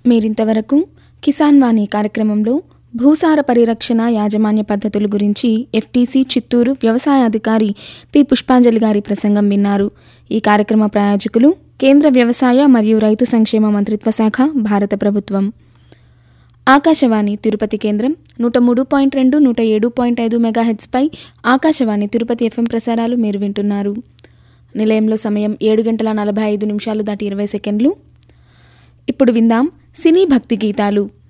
మీరింతవరకు కిసాన్ వాణి కార్యక్రమంలో భూసార పరిరక్షణ యాజమాన్య పద్ధతుల గురించి ఎఫ్టీసీ చిత్తూరు వ్యవసాయ అధికారి పి పుష్పాంజలి గారి ప్రసంగం విన్నారు ఈ కార్యక్రమ ప్రాయోజకులు కేంద్ర వ్యవసాయ మరియు రైతు సంక్షేమ మంత్రిత్వ శాఖ భారత ప్రభుత్వం ఆకాశవాణి తిరుపతి కేంద్రం నూట మూడు పాయింట్ రెండు నూట ఏడు పాయింట్ ఐదు మెగాహెడ్స్పై ఆకాశవాణి తిరుపతి ఎఫ్ఎం ప్రసారాలు మీరు వింటున్నారు నిలయంలో సమయం ఏడు గంటల నలభై ఐదు నిమిషాలు దాటి ఇరవై సెకండ్లు ఇప్పుడు విందాం సినీ భక్తి గీతాలు